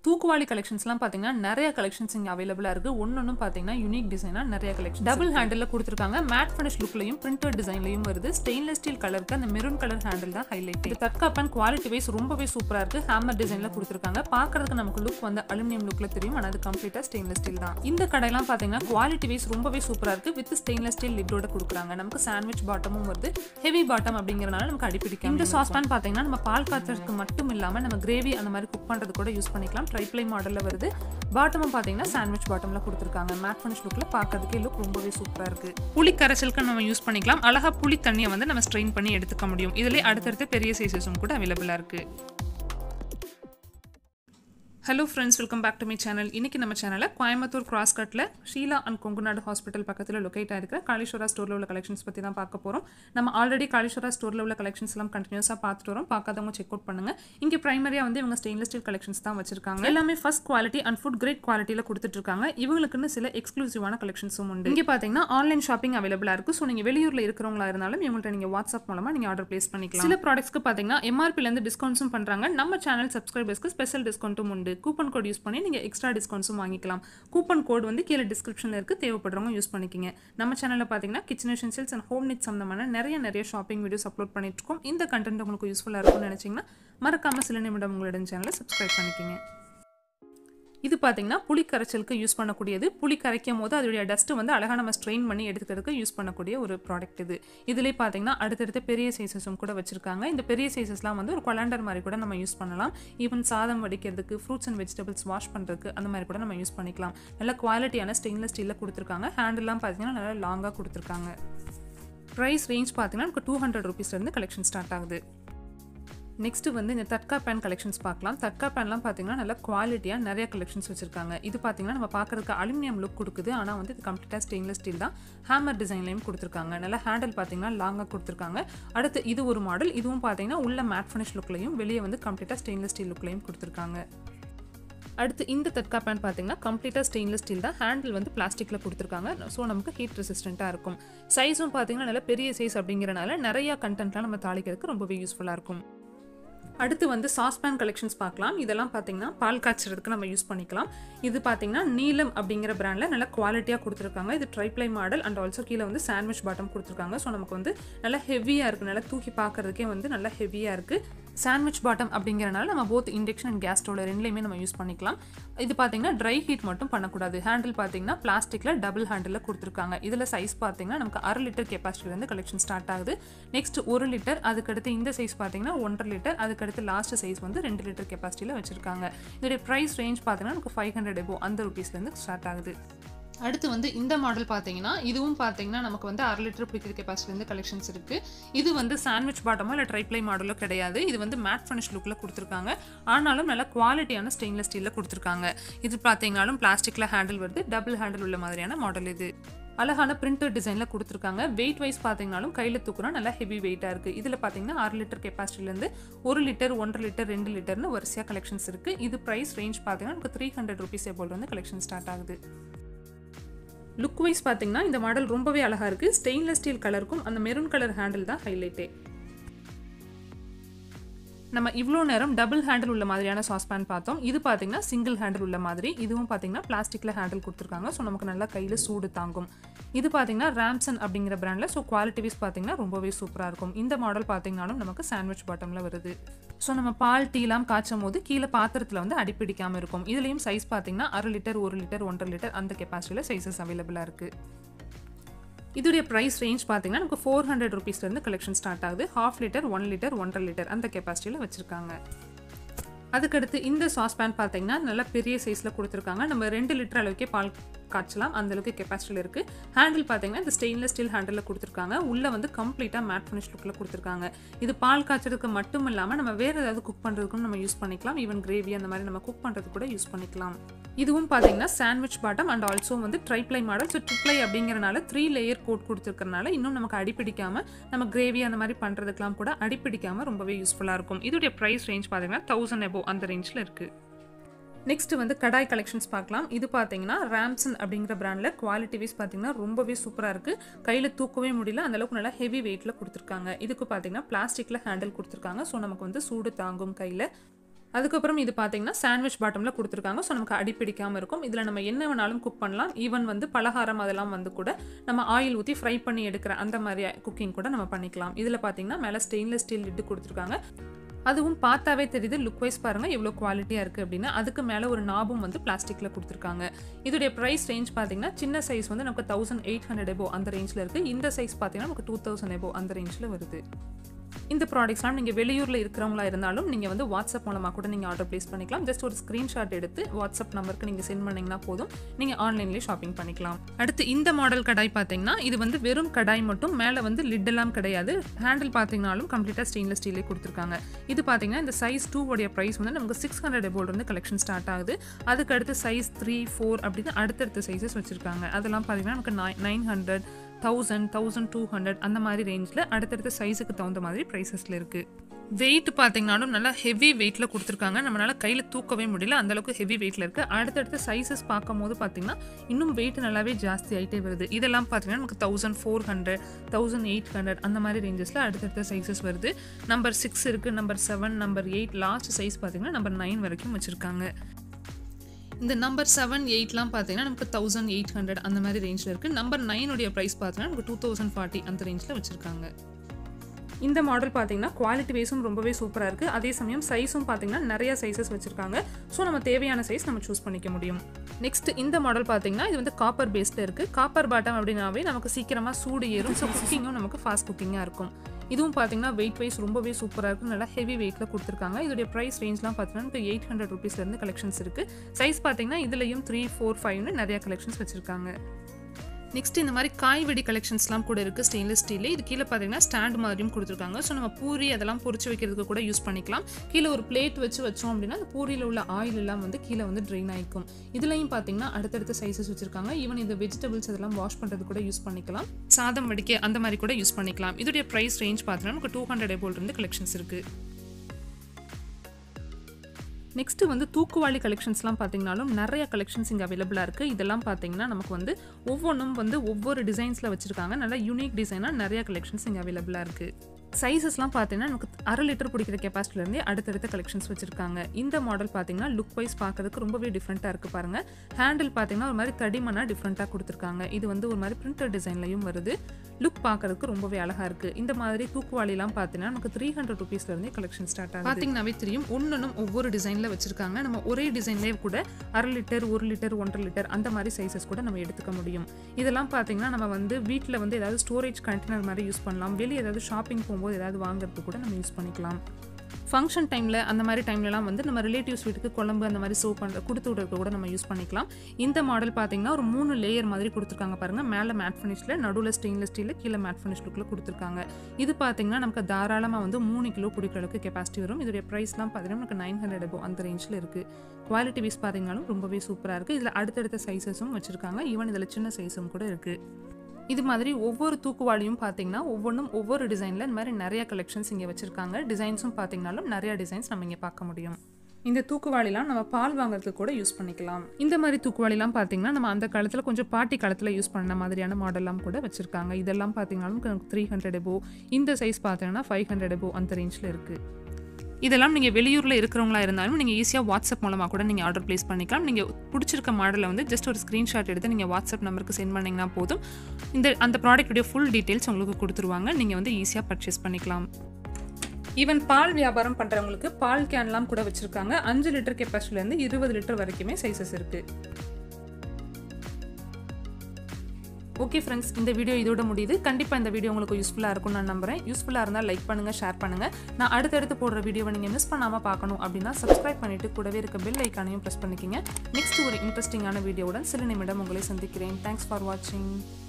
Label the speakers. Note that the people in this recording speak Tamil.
Speaker 1: தூக்குவாளி கலெக்ஷன்ஸ்லாம் பார்த்தீங்கன்னா நிறைய கலெக்ஷன்ஸ் இங்கே அவைலபிளாக இருக்குது ஒன்று பார்த்தீங்கன்னா யூனிக் டிசைனாக நிறைய கலெக்ஷன் டபுள் ஹேண்டில் கொடுத்துருக்காங்க மேட் ஃபினிஷ் லுக்லையும் பிரிண்டட் டிசைன்லையும் வருது ஸ்டெயின்லெஸ் ஸ்டீல் கலருக்கு அந்த மெரூன் கலர் ஹேண்டில் தான் ஹைலைட் இது தற்காப்பன் குவாலிட்டி வைஸ் ரொம்பவே சூப்பராக இருக்குது ஹேமர் டிசைனில் கொடுத்துருக்காங்க பார்க்கறதுக்கு நமக்கு லுக் வந்து அலுமினியம் லுக்கில் தெரியும் ஆனால் அது கம்ப்ளீட்டாக ஸ்டெயின்லெஸ் ஸ்டீல் தான் இந்த கடையெல்லாம் பார்த்தீங்கன்னா குவாலிட்டி வைஸ் ரொம்பவே சூப்பராக இருக்குது வித் ஸ்டெயின்லெஸ் ஸ்டீல் லிட்டோட கொடுக்குறாங்க நமக்கு சாண்ட்விச் பாட்டமும் வருது ஹெவி பாட்டம் அப்படிங்கிறனால நமக்கு அடிப்பிடிக்கும் இந்த சாஸ்பான் பார்த்தீங்கன்னா நம்ம பால் காய்ச்சறதுக்கு மட்டும் இல்லாமல் நம்ம கிரேவி அந்த மாதிரி குக் பண்ணுறது கூட யூஸ் பண்ணிக்கலாம் ட்ரைப்ளை மாடலில் வருது பாட்டமும் பார்த்தீங்கன்னா சாண்ட்விச் பாட்டமில் கொடுத்துருக்காங்க மேட் ஃபினிஷ் லுக்கில் பார்க்கறதுக்கே லுக் ரொம்பவே சூப்பராக இருக்குது புளி கரைசலுக்கு நம்ம யூஸ் பண்ணிக்கலாம் அழகா புளி தண்ணியை வந்து நம்ம ஸ்ட்ரெயின் பண்ணி எடுத்துக்க முடியும் இதிலே அடுத்தடுத்து பெரிய சைஸஸும் கூட அவைலபிளாக இருக்குது hello friends welcome back to my channel இன்னைக்கு நம்ம சேனலில் Coimbatore cross cut Sheela and Kongunadu hospital பக்கத்தில் லொக்கேட் ஆயிருக்க காளீஸ்வரா ஸ்டோரில் உள்ள கலெக்ஷன்ஸ் பற்றி தான் பார்க்க போகிறோம் நம்ம ஆல்ரெடி காளீஸ்வரா ஸ்டோரில் உள்ள கலெக்ஷன்ஸ் எல்லாம் கண்டினியூஸாக பார்த்துட்டு வரோம் பார்க்காதவங்க செக் அவுட் பண்ணுங்க இங்கே ப்ரைமரியாக வந்து இவங்க ஸ்டெயின்லெஸ் ஸ்டீல் கலெக்ஷன்ஸ் தான் வச்சிருக்காங்க எல்லாமே first quality and food grade குவாலிட்டியில் கொடுத்துட்டு இருக்காங்க இவங்களுக்குன்னு சில எக்ஸ்க்ளூசிவான கலெக்ஷன்ஸும் உண்டு இங்கே பார்த்தீங்கன்னா ஆன்லைன் ஷாப்பிங் அவைலபிளாக இருக்குது ஸோ நீங்கள் வெளியூரில் இருக்கிறவங்களா இருந்தாலும் இவங்கள்ட்ட நீங்கள் வாட்ஸ்அப் மூலமாக நீங்கள் ஆர்டர் பிளேஸ் பண்ணிக்கலாம் சில ப்ராடக்ட்ஸ்க்கு பார்த்தீங்கன்னா எம்ஆர்பிலேருந்து டிஸ்கவுண்ட்ஸும் பண்ணுறாங்க நம்ம சேனல் சப்ஸ்கிரைபர்ஸ்க்கு ஸ்பெஷல் டிஸ்கவுண்ட்டும் உண்டு கூப்பன் கோட் யூஸ் பண்ணி நீங்கள் எக்ஸ்ட்ரா டிஸ்கவுண்ட்ஸும் வாங்கிக்கலாம் கூப்பன் கோட் வந்து கீழே டிஸ்கிரிப்ஷனில் இருக்குது தேவைப்படுறவங்க யூஸ் பண்ணிக்கிங்க நம்ம சேனலில் பார்த்தீங்கன்னா kitchen essentials and home need சம்மந்தமான நிறைய நிறைய ஷாப்பிங் வீடியோஸ் அப்லோட் பண்ணிட்டு இருக்கோம் இந்த கண்டென்ட் உங்களுக்கு யூஸ்ஃபுல்லாக இருக்கும்னு நினச்சிங்கன்னா மறக்காமல் சில நிமிடம் உங்களோட சேனலை சப்ஸ்கிரைப் பண்ணிக்கிங்க இது பார்த்தீங்கன்னா புளி கரைச்சலுக்கு யூஸ் பண்ணக்கூடியது புளி கரைக்கும் போது அதோடைய டஸ்ட்டு வந்து அழகாக நம்ம ஸ்ட்ரெயின் பண்ணி எடுக்கிறதுக்கு யூஸ் பண்ணக்கூடிய ஒரு ப்ராடக்ட் இது இதிலே பார்த்தீங்கன்னா அடுத்தடுத்த பெரிய சைஸஸும் கூட வச்சிருக்காங்க இந்த பெரிய சைஸஸ்லாம் வந்து ஒரு கொலாண்டர் மாதிரி கூட நம்ம யூஸ் பண்ணலாம் ஈவன் சாதம் வடிக்கிறதுக்கு ஃப்ரூட்ஸ் அண்ட் வெஜிடபிள்ஸ் வாஷ் பண்ணுறதுக்கு அந்த மாதிரி கூட நம்ம யூஸ் பண்ணிக்கலாம் நல்ல குவாலிட்டியான ஸ்டெயின்லெஸ் ஸ்டீலில் கொடுத்துருக்காங்க ஹேண்டெல்லாம் பார்த்தீங்கன்னா நல்லா லாங்காக கொடுத்துருக்காங்க ப்ரைஸ் ரேஞ்ச் பார்த்தீங்கன்னா நமக்கு டூ ஹண்ட்ரட் ருபீஸ்லேருந்து கலெக்ஷன் ஸ்டார்ட் ஆகுது நெக்ஸ்ட் வந்து இந்த தட்கா பேன் கலெக்ஷன்ஸ் பார்க்கலாம் தட்கா பேன்லாம் பார்த்தீங்கன்னா நல்ல குவாலிட்டியாக நிறைய கலெக்ஷன்ஸ் வச்சிருக்காங்க இது பார்த்தீங்கன்னா நம்ம பார்க்கறதுக்கு அலுமினியம் லுக் கொடுக்குது ஆனால் வந்து இது கம்ப்ளீட்டாக ஸ்டெயின்லெஸ் ஸ்டீல் தான் ஹேமர் டிசைன்லையும் கொடுத்துருக்காங்க நல்ல ஹேண்டில் பார்த்தீங்கன்னா லாங்காக கொடுத்துருக்காங்க அடுத்து இது ஒரு மாடல் இதுவும் பார்த்தீங்கன்னா உள்ள மேட் ஃபினிஷ் லுக்லையும் வெளியே வந்து கம்ப்ளீட்டாக ஸ்டெயின்லெஸ் ஸ்டீல் லுக்லையும் கொடுத்துருக்காங்க அடுத்து இந்த தட்கா பேன் பார்த்தீங்கன்னா கம்ப்ளீட்டாக ஸ்டெயின்லெஸ் ஸ்டீல் தான் ஹேண்டில் வந்து பிளாஸ்டிக்கில் கொடுத்துருக்காங்க ஸோ நமக்கு ஹீட் ரெசிஸ்டண்ட்டாக இருக்கும் சைஸும் பார்த்தீங்கன்னா நல்ல பெரிய சைஸ் அப்படிங்கிறனால நிறையா கண்டென்ட்லாம் நம்ம தாளிக்கிறதுக்கு ரொம்பவே யூஸ்ஃபுல்லாக இருக்கும் அடுத்து வந்து சாஸ்பேன் கலெக்ஷன்ஸ் பார்க்கலாம் இதெல்லாம் பார்த்தீங்கன்னா பால் காய்ச்சறதுக்கு நம்ம யூஸ் பண்ணிக்கலாம் இது பார்த்தீங்கன்னா நீலம் அப்படிங்கிற பிராண்டில் நல்ல குவாலிட்டியாக கொடுத்துருக்காங்க இது ட்ரைப்ளை மாடல் அண்ட் ஆல்சோ கீழே வந்து சாண்ட்விச் பாட்டம் கொடுத்துருக்காங்க ஸோ நமக்கு வந்து நல்லா ஹெவியாக இருக்குது நல்லா தூக்கி பார்க்கறதுக்கே வந்து நல்லா ஹெவியாக இருக்குது சாண்ட்விச் பாட்டம் அப்படிங்கிறனால நம்ம போத் இண்டக்ஷன் அண்ட் கேஸ் ஸ்டவ்ல ரெண்டுலையுமே நம்ம யூஸ் பண்ணிக்கலாம் இது பார்த்தீங்கன்னா ட்ரை ஹீட் மட்டும் பண்ணக்கூடாது ஹேண்டில் பார்த்தீங்கன்னா பிளாஸ்டிக்கில் டபுள் ஹேண்டில் கொடுத்துருக்காங்க இதில் சைஸ் பார்த்தீங்கன்னா நமக்கு அரை லிட்டர் கெப்பாசிட்டிலேருந்து கலெக்ஷன் ஸ்டார்ட் ஆகுது நெக்ஸ்ட் ஒரு லிட்டர் அதுக்கடுத்து இந்த சைஸ் பார்த்தீங்கன்னா ஒன்றரை லிட்டர் அதுக்கடுத்து லாஸ்ட் சைஸ் வந்து ரெண்டு லிட்டர் கெப்பாசிட்டியில் வச்சிருக்காங்க இதோடைய ப்ரைஸ் ரேஞ்ச் பார்த்தீங்கன்னா நமக்கு ஃபைவ் ஹண்ட்ரட் எபோ அந்த ருபீஸ்லேருந்து ஸ்டார்ட் ஆகுது அடுத்து வந்து இந்த மாடல் பார்த்தீங்கன்னா இதுவும் பார்த்தீங்கன்னா நமக்கு வந்து அரை லிட்டர் பிடிக்கிற கெப்பாசிட்டிலேருந்து கலெக்ஷன்ஸ் இருக்குது இது வந்து சாண்ட்விச் பாட்டமோ இல்லை ட்ரைப்ளை மாடலோ கிடையாது இது வந்து மேட் ஃபினிஷ் லுக்கில் கொடுத்துருக்காங்க ஆனாலும் நல்ல குவாலிட்டியான ஸ்டெயின்லெஸ் ஸ்டீலில் கொடுத்துருக்காங்க இது பார்த்தீங்கனாலும் பிளாஸ்டிக்கில் ஹேண்டில் வருது டபுள் ஹேண்டில் உள்ள மாதிரியான மாடல் இது அழகான பிரிண்டட் டிசைனில் கொடுத்துருக்காங்க வெயிட் வைஸ் பார்த்தீங்கனாலும் கையில் தூக்குனா நல்லா ஹெவி வெயிட்டாக இருக்குது இதில் பார்த்தீங்கன்னா ஆறு லிட்டர் கெப்பாசிட்டிலேருந்து ஒரு லிட்டர் ஒன்றரை லிட்டர் ரெண்டு லிட்டர்னு வரிசையாக கலெக்ஷன்ஸ் இருக்குது இது ப்ரைஸ் ரேஞ்ச் பார்த்தீங்கன்னா நமக்கு த்ரீ ஹண்ட்ரட் ருபீஸ் எபோல் வந்து கலெக்ஷன் ஸ்டார்ட் ஆகுது லுக் வைஸ் பார்த்தீங்கன்னா இந்த மாடல் ரொம்பவே அழகாக இருக்குது ஸ்டெயின்லெஸ் ஸ்டீல் கலருக்கும் அந்த மெரூன் கலர் ஹேண்டில் தான் ஹைலைட்டே நம்ம இவ்வளோ நேரம் டபுள் ஹேண்டில் உள்ள மாதிரியான சாஸ்பேன் பார்த்தோம் இது பார்த்தீங்கன்னா சிங்கிள் ஹேண்டில் உள்ள மாதிரி இதுவும் பார்த்தீங்கன்னா பிளாஸ்டிக்கில் ஹேண்டில் கொடுத்துருக்காங்க ஸோ நமக்கு நல்லா கையில் சூடு தாங்கும் இது பார்த்தீங்கன்னா ராம்சன் அப்படிங்கிற பிராண்டில் ஸோ குவாலிட்டி வைஸ் பார்த்தீங்கன்னா ரொம்பவே சூப்பராக இருக்கும் இந்த மாடல் பார்த்தீங்கன்னாலும் நமக்கு சாண்ட்விச் பாட்டமில் வருது ஸோ நம்ம பால் டீலாம் காய்ச்சும் போது கீழே பாத்திரத்தில் வந்து அடிப்பிடிக்காமல் இருக்கும் இதுலேயும் சைஸ் பார்த்தீங்கன்னா அரை லிட்டர் ஒரு லிட்டர் ஒன்றரை லிட்டர் அந்த கெப்பாசிட்டியில் சைஸஸ் அவைலபிளாக இருக்குது இதோடைய ப்ரைஸ் ரேஞ்ச் பார்த்தீங்கன்னா நமக்கு ஃபோர் ஹண்ட்ரட் ருபீஸ்லேருந்து கலெக்ஷன் ஸ்டார்ட் ஆகுது ஹாஃப் லிட்டர் ஒன் லிட்டர் ஒன்றரை லிட்டர் அந்த கெப்பாசிட்டியில் வச்சுருக்காங்க அதுக்கடுத்து இந்த சாஸ்பேன் பார்த்தீங்கன்னா நல்லா பெரிய சைஸில் கொடுத்துருக்காங்க நம்ம ரெண்டு லிட்டர் அளவுக்கே பால் காய்ச்சலாம் அந்த அளவுக்கு கெப்பாசிட்டியில் இருக்குது ஹேண்டில் பார்த்தீங்கன்னா இந்த ஸ்டெயின்லெஸ் ஸ்டீல் ஹேண்டில் கொடுத்துருக்காங்க உள்ளே வந்து கம்ப்ளீட்டாக மேட் ஃபினிஷ் லுக்கில் கொடுத்துருக்காங்க இது பால் காய்ச்சறதுக்கு மட்டும் இல்லாமல் நம்ம வேறு ஏதாவது குக் பண்ணுறதுக்கும் நம்ம யூஸ் பண்ணிக்கலாம் ஈவன் கிரேவி அந்த மாதிரி நம்ம குக் பண்ணுறது கூட யூஸ் பண்ணிக்கலாம் இதுவும் பார்த்தீங்கன்னா சாண்ட்விச் பாட்டம் அண்ட் ஆல்சோ வந்து ட்ரைப்ளை மாடல் ஸோ ட்ரிப்ளை அப்படிங்கிறனால த்ரீ லேயர் கோட் கொடுத்துருக்கறனால இன்னும் நமக்கு அடிப்பிடிக்காம நம்ம கிரேவி அந்த மாதிரி பண்ணுறதுக்கெலாம் கூட அடிப்பிடிக்காம ரொம்பவே யூஸ்ஃபுல்லாக இருக்கும் இதோடைய ப்ரைஸ் ரேஞ்ச் பார்த்தீங்கன்னா தௌசண்ட் எபோ அந்த ரேஞ்சில் இருக்குது நெக்ஸ்ட் வந்து கடாய் கலெக்ஷன்ஸ் பார்க்கலாம் இது பார்த்தீங்கன்னா ராம்சன் அப்படிங்கிற பிராண்டில் குவாலிட்டி வைஸ் பார்த்தீங்கன்னா ரொம்பவே சூப்பராக இருக்குது கையில் தூக்கவே முடியல அந்தளவுக்கு நல்லா ஹெவி வெயிட்டில் கொடுத்துருக்காங்க இதுக்கு பார்த்தீங்கன்னா பிளாஸ்டிக்கில் ஹேண்டில் கொடுத்துருக்காங்க ஸோ நமக்கு வந்து சூடு தாங்கும் கையில் அதுக்கப்புறம் இது பார்த்தீங்கன்னா சாண்ட்விச் பாட்டமில் கொடுத்துருக்காங்க ஸோ நமக்கு அடிப்பிடிக்காமல் இருக்கும் இதில் நம்ம என்ன வேணாலும் குக் பண்ணலாம் ஈவன் வந்து பலகாரம் அதெல்லாம் வந்து கூட நம்ம ஆயில் ஊற்றி ஃப்ரை பண்ணி எடுக்கிற அந்த மாதிரி குக்கிங் கூட நம்ம பண்ணிக்கலாம் இதில் பார்த்தீங்கன்னா மேலே ஸ்டெயின்லெஸ் ஸ்டீல் லிட்டு கொடுத்துருக்காங்க அதுவும் பார்த்தாவே தெரியுது லுக் வைஸ் பாருங்கள் எவ்வளோ குவாலிட்டியாக இருக்குது அப்படின்னு அதுக்கு மேலே ஒரு நாபும் வந்து பிளாஸ்டிக்கில் கொடுத்துருக்காங்க இதோடைய ப்ரைஸ் ரேஞ்ச் பார்த்தீங்கன்னா சின்ன சைஸ் வந்து நமக்கு தௌசண்ட் எயிட் ஹண்ட்ரட் எபோ அந்த ரேஞ்சில் இருக்குது இந்த சைஸ் பார்த்தீங்கன்னா நமக்கு டூ தௌசண்ட் எபோ அந்த ரேஞ்சில் வருது இந்த ப்ராடக்ட்ஸ்லாம் நீங்கள் வெளியூரில் இருக்கிறவங்களா இருந்தாலும் நீங்கள் வந்து வாட்ஸ்அப் மூலமாக கூட நீங்கள் ஆர்டர் ப்ளேஸ் பண்ணிக்கலாம் ஜஸ்ட் ஒரு ஸ்க்ரீன்ஷாட் எடுத்து வாட்ஸ்அப் நம்பருக்கு நீங்கள் சென்ட் பண்ணிங்கன்னா போதும் நீங்கள் ஆன்லைன்லேயே ஷாப்பிங் பண்ணிக்கலாம் அடுத்து இந்த மாடல் கடாய் பார்த்தீங்கன்னா இது வந்து வெறும் கடாய் மட்டும் மேலே வந்து லிட்டெல்லாம் கிடையாது ஹேண்டில் பார்த்தீங்கனாலும் கம்ப்ளீட்டாக ஸ்டெயின்லெஸ் ஸ்டீலே கொடுத்துருக்காங்க இது பார்த்தீங்கன்னா இந்த சைஸ் டூ உடைய ப்ரைஸ் வந்து நமக்கு சிக்ஸ் ஹண்ட்ரட் எபோல் வந்து கலெக்ஷன் ஸ்டார்ட் ஆகுது அதுக்கு அடுத்து சைஸ் த்ரீ ஃபோர் அப்படின்னு அடுத்தடுத்த சைஸஸ் வச்சுருக்காங்க அதெல்லாம் பார்த்தீங்கன்னா நமக்கு nine nine hundred thousand thousand two hundred அந்த மாதிரி ரேஞ்சில் அடுத்தடுத்த சைஸுக்கு தகுந்த மாதிரி ப்ரைஸஸில் இருக்குது வெயிட் பார்த்தீங்கனாலும் நல்லா ஹெவி வெயிட்டில் கொடுத்துருக்காங்க நம்மளால் கையில் தூக்கவே முடியல அந்தளவுக்கு ஹெவி வெயிட்டில் இருக்குது அடுத்தடுத்த சைஸஸ் பார்க்கும் போது பார்த்தீங்கன்னா இன்னும் வெயிட் நல்லாவே ஜாஸ்தி ஆகிட்டே வருது இதெல்லாம் பார்த்தீங்கன்னா நமக்கு thousand four hundred thousand eight hundred அந்த மாதிரி ரேஞ்சஸில் அடுத்தடுத்த சைஸஸ் வருது நம்பர் சிக்ஸ் இருக்குது number seven number eight last size பார்த்தீங்கன்னா நம்பர் நைன் வரைக்கும் வச்சுருக்காங்க இந்த நம்பர் செவன் எயிட்லாம் பார்த்தீங்கன்னா நமக்கு தௌசண்ட் எயிட் ஹண்ட்ரட் அந்த மாதிரி ரேஞ்சில் இருக்குது நம்பர் நைனுடைய ப்ரைஸ் பார்த்தீங்கன்னா நமக்கு டூ தௌசண்ட் ஃபார்ட்டி அந்த ரேஞ்சில் வச்சுருக்காங்க இந்த மாடல் பார்த்தீங்கன்னா குவாலிட்டி வைஸும் ரொம்பவே சூப்பராக இருக்குது அதே சமயம் சைஸும் பார்த்தீங்கன்னா நிறைய சைஸஸ் வச்சுருக்காங்க ஸோ நம்ம தேவையான சைஸ் நம்ம சூஸ் பண்ணிக்க முடியும் நெக்ஸ்ட் இந்த மாடல் பார்த்தீங்கன்னா இது வந்து காப்பர் பேஸ்டில் இருக்குது காப்பர் பாட்டம் அப்படின்னாவே நமக்கு சீக்கிரமாக சூடு ஏறும் ஸோ குக்கிங்கும் நமக்கு ஃபாஸ்ட் குக்கிங்காக இருக்கும் இதுவும் பார்த்தீங்கன்னா வெயிட் வைஸ் ரொம்பவே சூப்பராக இருக்கும் நல்லா ஹெவி வெயிட்டில் கொடுத்துருக்காங்க இதோடைய ப்ரைஸ் ரேஞ்ச்லாம் பார்த்தீங்கன்னா இப்போ எயிட் ஹண்ட்ரட் ருபீஸ்லேருந்து கலெக்ஷன்ஸ் இருக்குது சைஸ் பார்த்தீங்கன்னா இதுலேயும் த்ரீ ஃபோர் ஃபைவ்னு நிறைய கலெக்ஷன்ஸ் வச்சுருக்காங்க நெக்ஸ்ட் இந்த மாதிரி காய் வெடி கலெக்ஷன்ஸ்லாம் கூட இருக்குது ஸ்டெயின்லெஸ் ஸ்டீலில் இது கீழே பார்த்தீங்கன்னா ஸ்டாண்ட் மாதிரியும் கொடுத்துருக்காங்க ஸோ நம்ம பூரி அதெல்லாம் பொரிச்சு வைக்கிறதுக்கு கூட யூஸ் பண்ணிக்கலாம் கீழே ஒரு பிளேட் வச்சு வச்சோம் அப்படின்னா அந்த பூரியில் உள்ள ஆயில் எல்லாம் வந்து கீழே வந்து ட்ரெயின் ஆகிக்கும் இதுலையும் பார்த்தீங்கன்னா அடுத்தடுத்த சைஸஸ் வச்சிருக்காங்க ஈவன் இந்த வெஜிடபிள்ஸ் அதெல்லாம் வாஷ் பண்ணுறது கூட யூஸ் பண்ணிக்கலாம் சாதம் வடிக்க அந்த மாதிரி கூட யூஸ் பண்ணிக்கலாம் இதோடைய ப்ரைஸ் ரேஞ்ச் பார்த்தீங்கன்னா நமக்கு டூ ஹண்ட்ரட் எபோல் இருந்து கலெக்ஷன்ஸ் இருக்குது நெக்ஸ்ட்டு வந்து தூக்குவாளி கலெக்ஷன்ஸ்லாம் பார்த்தீங்கனாலும் நிறைய கலெக்ஷன்ஸ் இங்கே அவைலபிளாக இருக்குது இதெல்லாம் பார்த்தீங்கன்னா நமக்கு வந்து ஒவ்வொன்றும் வந்து ஒவ்வொரு டிசைன்ஸில் வச்சுருக்காங்க நல்லா யூனிக் டிசைனாக நிறைய கலெக்ஷன்ஸ் இங்கே அவைலபிளாக இருக்குது சைஸஸ்லாம் பார்த்தீங்கன்னா நமக்கு அரை லிட்டர் பிடிக்கிற கெப்பாசிட்டிலேருந்தே அடுத்தடுத்த கலெக்ஷன்ஸ் வச்சுருக்காங்க இந்த மாடல் பார்த்தீங்கன்னா லுக் வைஸ் பார்க்கறதுக்கு ரொம்பவே டிஃப்ரெண்ட்டாக இருக்குது பாருங்கள் ஹேண்டில் பார்த்தீங்கன்னா ஒரு மாதிரி தடிமனாக டிஃப்ரெண்ட்டாக கொடுத்துருக்காங்க இது வந்து ஒரு மாதிரி பிரிண்டர் டிசைன்லையும் வருது லுக் பார்க்கறதுக்கு ரொம்பவே அழகாக இருக்குது இந்த மாதிரி தூக்குவாளிலாம் பார்த்தீங்கன்னா நமக்கு த்ரீ ஹண்ட்ரட் ருபீஸ்லேருந்தே கலெக்ஷன் ஸ்டார்ட் ஆகுது பார்த்தீங்கன்னாவே தெரியும் ஒன்றும் ஒவ்வொரு டிசைனில் வச்சுருக்காங்க நம்ம ஒரே டிசைன்லேயே கூட அரை லிட்டர் ஒரு லிட்டர் ஒன்றரை லிட்டர் அந்த மாதிரி சைஸஸ் கூட நம்ம எடுத்துக்க முடியும் இதெல்லாம் பார்த்தீங்கன்னா நம்ம வந்து வீட்டில் வந்து ஏதாவது ஸ்டோரேஜ் கண்டெய்னர் மாதிரி யூஸ் பண்ணலாம் வெளியே ஏதாவது ஷாப்பிங் போகும்போது ஏதாவது வாங்குறதுக்கு கூட நம்ம யூஸ் பண்ணிக்கலாம் ஃபங்க்ஷன் டைமில் அந்த மாதிரி டைம்லலாம் வந்து நம்ம ரிலேட்டிவ்ஸ் வீட்டுக்கு குழம்பு அந்த மாதிரி சர்வ் பண்ணுற கொடுத்து விடுறதுக்கு கூட நம்ம யூஸ் பண்ணிக்கலாம் இந்த மாடல் பார்த்தீங்கன்னா ஒரு மூணு லேயர் மாதிரி கொடுத்துருக்காங்க பாருங்கள் மேலே மேட் ஃபினிஷில் நடுவில் ஸ்டெயின்லெஸ் ஸ்டீலில் கீழே மேட் ஃபினிஷ் லுக்கில் கொடுத்துருக்காங்க இது பார்த்தீங்கன்னா நமக்கு தாராளமாக வந்து மூணு கிலோ பிடிக்கிற அளவுக்கு கெப்பாசிட்டி வரும் இதோடைய ப்ரைஸ்லாம் பார்த்தீங்கன்னா நமக்கு நைன் ஹண்ட்ரட் எபோ அந்த ரேஞ்சில் இருக்குது குவாலிட்டி வைஸ் பார்த்தீங்கன்னாலும் ரொம்பவே சூப்பராக இருக்குது இதில் அடுத்தடுத்த சைஸஸும் வச்சுருக்காங்க ஈவன் இதில் சின்ன சைஸும் கூட இருக்குது இது மாதிரி ஒவ்வொரு தூக்குவாளியும் பார்த்தீங்கன்னா ஒவ்வொன்றும் ஒவ்வொரு டிசைனில் இந்த மாதிரி நிறைய கலெக்ஷன்ஸ் இங்கே வச்சுருக்காங்க டிசைன்ஸும் பார்த்தீங்கனாலும் நிறைய டிசைன்ஸ் நம்ம இங்கே பார்க்க முடியும் இந்த தூக்குவாளிலாம் நம்ம பால் வாங்குறதுக்கு கூட யூஸ் பண்ணிக்கலாம் இந்த மாதிரி தூக்குவாளிலாம் பார்த்தீங்கன்னா நம்ம அந்த காலத்தில் கொஞ்சம் பாட்டி காலத்தில் யூஸ் பண்ண மாதிரியான மாடல்லாம் கூட வச்சுருக்காங்க இதெல்லாம் பார்த்தீங்கன்னாலும் த்ரீ ஹண்ட்ரட் எபோ இந்த சைஸ் பார்த்தீங்கன்னா ஃபைவ் ஹண்ட்ரட் எபோ அந்த ரேஞ்சில் இருக்குது இதெல்லாம் நீங்கள் வெளியூரில் இருக்கிறவங்களா இருந்தாலும் நீங்கள் ஈஸியாக வாட்ஸ்அப் மூலமாக கூட நீங்கள் ஆர்டர் ப்ளேஸ் பண்ணிக்கலாம் நீங்கள் பிடிச்சிருக்க மாடலை வந்து ஜஸ்ட் ஒரு ஸ்க்ரீன்ஷாட் எடுத்து நீங்கள் வாட்ஸ்அப் நம்பருக்கு சென்ட் பண்ணிங்கன்னா போதும் இந்த அந்த ப்ராடக்ட்டுடைய ஃபுல் டீட்டெயில்ஸ் உங்களுக்கு கொடுத்துருவாங்க நீங்கள் வந்து ஈஸியாக பர்ச்சேஸ் பண்ணிக்கலாம் ஈவன் பால் வியாபாரம் பண்ணுறவங்களுக்கு பால் கேன்லாம் கூட வச்சுருக்காங்க அஞ்சு லிட்டர் கெப்பாசிட்டிலேருந்து இருபது லிட்டர் வரைக்குமே சைஸஸ் இருக்குது ஓகே ஃப்ரெண்ட்ஸ் இந்த வீடியோ இதோட முடியுது கண்டிப்பாக இந்த வீடியோ உங்களுக்கு யூஸ்ஃபுல்லாக இருக்கும் நான் நம்புறேன் யூஸ்ஃபுல்லாக இருந்தால் லைக் பண்ணுங்கள் ஷேர் பண்ணுங்கள் நான் அடுத்தடுத்து போடுற வீடியோவை நீங்கள் மிஸ் பண்ணாமல் பார்க்கணும் அப்படின்னா சப்ஸ்கிரைப் பண்ணிவிட்டு கூடவே இருக்க பெல் ஐக்கானையும் ப்ரெஸ் பண்ணிக்கிங்க நெக்ஸ்ட் ஒரு இன்ட்ரெஸ்டிங்கான வீடியோவுடன் சில நிமிடம் உங்களை சந்திக்கிறேன் தேங்க்ஸ் ஃபார் வாட்சிங்